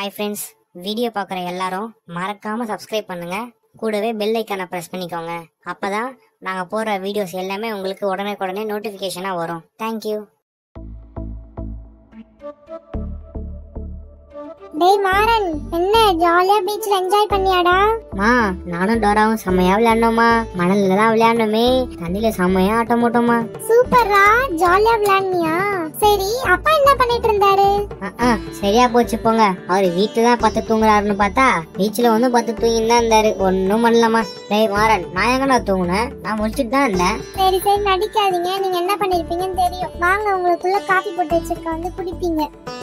hi friends video பார்க்குற எல்லாரும் மறக்காம சப்ஸ்கிரைப் பண்ணுங்க கூடவே பெல் ஐக்கானை ப்ரெஸ் பண்ணிக்கோங்க அப்பதான் நாங்க போடுற வீடியோஸ் எல்லாமே உங்களுக்கு உடனே உடனே நோட்டிஃபிகேஷனா வரும் தேங்க்யூ டேய் மாறன் என்ன ஜாலியா பீச்ல என்ஜாய் பண்ணியாடா மா நானும் டோராவும் செம்மையா விளையாடணுமா மணல்ல தான் விளையாடணுமே தண்ணியில செம்மையா ஆட்டம் போட்டோமா சூப்பர்ரா ஜாலியா விளையாடுனியா சரி அப்பா என்ன பண்ணிட்டு இருந்தாரு அஹ், அஹ், சரியா போச்சு போங்க அவரு வீட்டுல தான் பத்து தூங்குறாருன்னு பார்த்தா பீச்ல வந்து பத்து தூங்கின்னு தான் இருந்தாரு ஒன்னும் பண்ணலாமா டேய் மாறன் நான் எங்கடா தூங்குனேன் நான் முடிச்சுட்டு தான் இருந்தேன் சரி சரி நடிக்காதீங்க நீங்க என்ன பண்ணிருப்பீங்கன்னு தெரியும் வாங்க உங்களுக்குள்ள காஃபி போட்டு வச்சிருக்க வந்து குடிப்பீங்க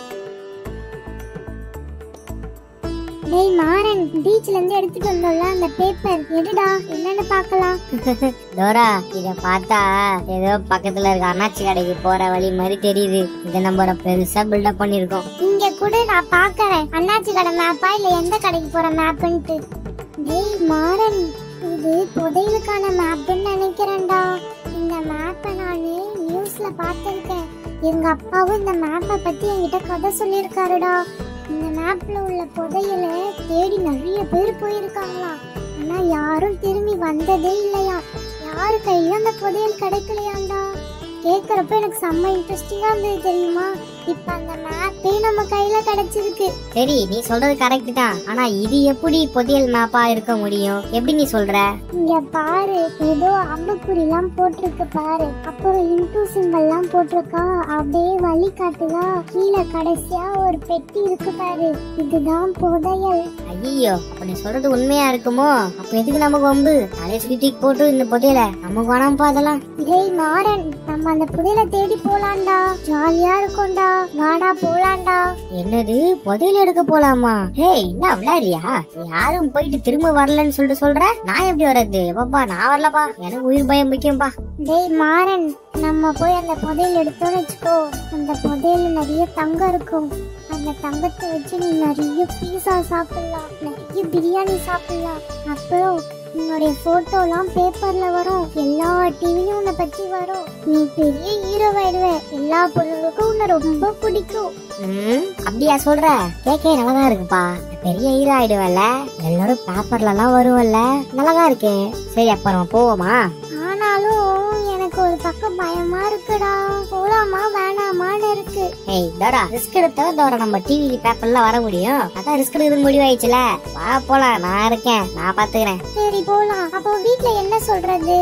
டேய் மாறன் பீச்ல இருந்து எடுத்துட்டு வந்தோம்ல அந்த பேப்பர் எடுடா என்னன்னு பார்க்கலாம் டோரா இத பார்த்தா ஏதோ பக்கத்துல இருக்க அண்ணாச்சி கடைக்கு போற வழி மாதிரி தெரியுது இத நம்ம பெருசா பில்டப் பண்ணிருக்கோம் இங்க கூட நான் பாக்கறேன் அண்ணாச்சி கடை மேப்பா இல்ல எந்த கடைக்கு போற மேப்ன்ட்டு டேய் மாறன் இது புதையலுக்கான மேப்னு நினைக்கிறேன்டா இந்த மேப்பை நானு நியூஸ்ல பார்த்திருக்கேன் எங்க அப்பாவும் இந்த மேப்பை பத்தி என்கிட்ட கதை சொல்லியிருக்காருடா இந்த மேப்ல உள்ள புதையலை தேடி நிறைய பேர் போயிருக்காங்களாம் ஆனா யாரும் திரும்பி வந்ததே இல்லையா யாரு கையிலும் அந்த புதையல் கிடைக்கலையாண்டா கேக்குறப்ப எனக்கு செம்ம இன்ட்ரெஸ்டிங்கா இருந்தது தெரியுமா இப்ப அந்த மேப்பே நம்ம கையில கிடைச்சிருக்கு சரி நீ சொல்றது கரெக்ட் தான் ஆனா இது எப்படி புதியல் மேப்பா இருக்க முடியும் எப்படி நீ சொல்ற இங்க பாரு ஏதோ அம்புக்குறி எல்லாம் போட்டிருக்கு பாரு அப்புறம் இன்டூ சிம்பிள் எல்லாம் போட்டிருக்கா அப்படியே வழி காட்டுதா கீழே கடைசியா ஒரு பெட்டி இருக்கு பாரு இதுதான் புதையல் ஐயோ அப்ப நீ சொல்றது உண்மையா இருக்குமோ அப்ப எதுக்கு நமக்கு வம்பு தலைய சுத்திக்கு போட்டு இந்த புதையல நமக்கு வேணாம்ப்பா அதெல்லாம் டேய் மாறன் நம்ம அந்த புதையலை தேடி போலாம்டா ஜாலியா இருக்கும்டா வாடா போலாம்டா என்னது புதையல் எடுக்க போலாமா ஹேய் என்ன விளையாடுறியா யாரும் போயிட்டு திரும்ப வரலன்னு சொல்லிட்டு சொல்ற நான் எப்படி வர்றது பாப்பா நான் வரலப்பா எனக்கு உயிர் பயம் முக்கியம்பா டேய் மாறன் நம்ம போய் அந்த புதையல் எடுத்தோம்னு வச்சுக்கோ அந்த புதையல்ல நிறைய தங்கம் இருக்கும் அந்த தங்கத்தை வச்சு நீ நிறைய பீஸா சாப்பிடலாம் நிறைய பிரியாணி சாப்பிடலாம் அப்புறம் உன்னுடைய போட்டோலாம் பேப்பர்ல வரும் எல்லா டிவிலும் உன்னை பத்தி வரும் நீ பெரிய ஹீரோவாயிடுவ எல்லா பொருளுக்கும் உன்னை ரொம்ப பிடிக்கும் ம், அப்படியா சொல்ற கேட்க நல்லாதான் இருக்குப்பா பெரிய ஹீரோ ஆயிடுவல்ல எல்லாரும் பேப்பர்ல எல்லாம் வருவல்ல நல்லாதான் இருக்கே சரி அப்புறம் போவோமா ஆனாலும் எனக்கு ஒரு பக்கம் பயமா இருக்குடா போலாமா வேணாமான்னு இருக்கு ஏய் டோரா ரிஸ்க் எடுத்தா டோரா நம்ம டிவி பேப்பர்ல வர முடியும் அதான் ரிஸ்க் எடுக்கிறது முடிவாயிடுச்சுல வா போலாம் நான் இருக்கேன் நான் பாத்துக்கிறேன் சரி போலாம் அப்போ வீட்ல என்ன சொல்றது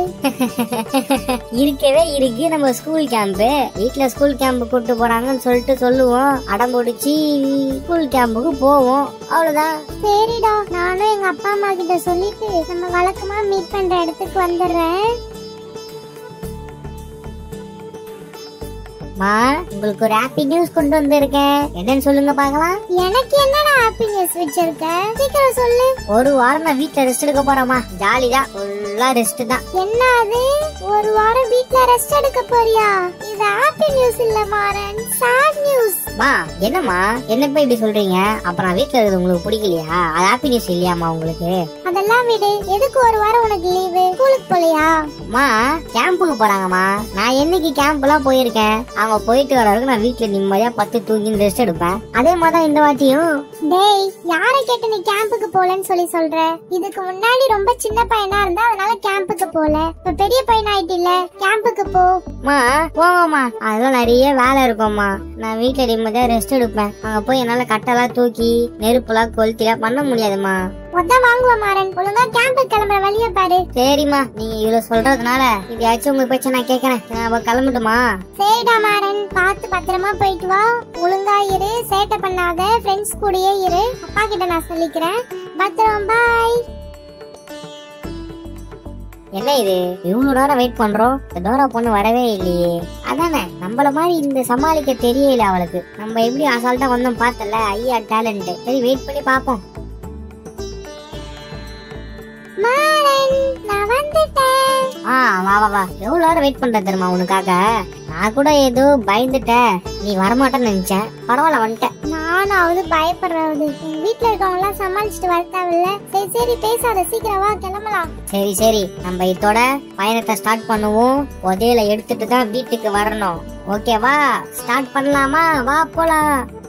இருக்கவே இருக்கு நம்ம ஸ்கூல் கேம்ப் வீட்ல ஸ்கூல் கேம்ப் கூட்டு போறாங்கன்னு சொல்லிட்டு சொல்லுவோம் அடம் பிடிச்சி ஸ்கூல் கேம்புக்கு போவோம் அவ்வளவுதான் சரிடா நானும் எங்க அப்பா அம்மா கிட்ட சொல்லிட்டு நம்ம வழக்கமா மீட் பண்ற இடத்துக்கு வந்துடுறேன் மா உங்களுக்கு ஒரு ஹாப்பி நியூஸ் கொண்டு வந்திருக்கேன் என்னன்னு சொல்லுங்க பார்க்கலாம் எனக்கு என்னடா ஹாப்பி நியூஸ் வச்சிருக்க சீக்கிரம் சொல்லு ஒரு வாரம் நான் வீட்ல ரெஸ்ட் எடுக்க போறேம்மா ஜாலி தான் ஃபுல்லா ரெஸ்ட் தான் என்ன அது ஒரு வாரம் வீட்ல ரெஸ்ட் எடுக்க போறியா இது ஹாப்பி நியூஸ் இல்ல மாறன் சாட் நியூஸ் மா என்னம்மா என்ன போய் இப்படி சொல்றீங்க அப்புறம் நான் வீட்ல இருக்கிறது உங்களுக்கு பிடிக்கலையா அது ஹாப்பி நியூஸ் இல்லையாம்மா உங்களுக்கு அதெல்லாம் விடு எதுக்கு ஒரு வாரம் உனக்கு லீவு ஸ்கூலுக்கு போலையா அம்மா கேம்புக்கு போறாங்கம்மா நான் என்னைக்கு கேம்ப் எல்லாம் போயிருக்கேன் அவங்க போயிட்டு வர வரைக்கும் நான் வீட்ல நிம்மதியா பத்து தூங்கி ரெஸ்ட் எடுப்பேன் அதே மாதிரி தான் இந்த வாட்டியும் டேய் யாரை கேட்டு நீ கேம்புக்கு போலன்னு சொல்லி சொல்ற இதுக்கு முன்னாடி ரொம்ப சின்ன பையனா இருந்தா அதனால கேம்புக்கு போல இப்ப பெரிய பையன் ஆயிட்டில்ல கேம்புக்கு போ அம்மா போங்கம்மா அதெல்லாம் நிறைய வேலை இருக்கும்மா நான் வீட்ல நிம்மதியா ரெஸ்ட் எடுப்பேன் அங்க போய் என்னால கட்டெல்லாம் தூக்கி நெருப்புலாம் கொளுத்திலாம் பண்ண முடியாதும்மா மொத்த வாங்குவ மாறன் ஒழுங்கா கேம்புக்கு கிளம்புற வழிய பாரு சரிம்மா நீங்க இவ்வளவு சொல்றதுனால இதையாச்சும் உங்க பேச்ச நான் கேக்குறேன் நான் அப்ப கிளம்பட்டுமா சரிடா மாறன் பார்த்து பத்திரமா போயிட்டு வா ஒழுங்கா இரு சேட்டை பண்ணாத ஃப்ரெண்ட்ஸ் கூடயே இரு அப்பா கிட்ட நான் சொல்லிக்கிறேன் பத்திரம் பாய் என்ன இது இவ்வளவு நேரம் வெயிட் பண்றோம் இந்த டோரா பொண்ணு வரவே இல்லையே அதானே நம்மள மாதிரி இந்த சமாளிக்க தெரியல அவளுக்கு நம்ம எப்படி அசால்ட்டா வந்தோம் பார்த்தல ஐயா டேலண்ட் சரி வெயிட் பண்ணி பாப்போம் மாறன் நான் வந்துட்டேன் ஆ வா வா வா எவ்வளவு நேரம் வெயிட் பண்ற தெரியுமா உனக்காக நான் கூட ஏதோ பயந்துட்டேன் நீ வரமாட்டேன்னு நினைச்சேன் பரவாயில்ல வந்துட்டேன் நானாவது பயப்படுறாவது எங்க வீட்ல இருக்கவங்க எல்லாம் சமாளிச்சுட்டு வரத்தாவில்ல சரி சரி பேசாத சீக்கிரம் வா கிளம்பலாம் சரி சரி நம்ம இதோட பயணத்தை ஸ்டார்ட் பண்ணுவோம் புதையல எடுத்துட்டு தான் வீட்டுக்கு வரணும் ஓகேவா ஸ்டார்ட் பண்ணலாமா வா போலாம்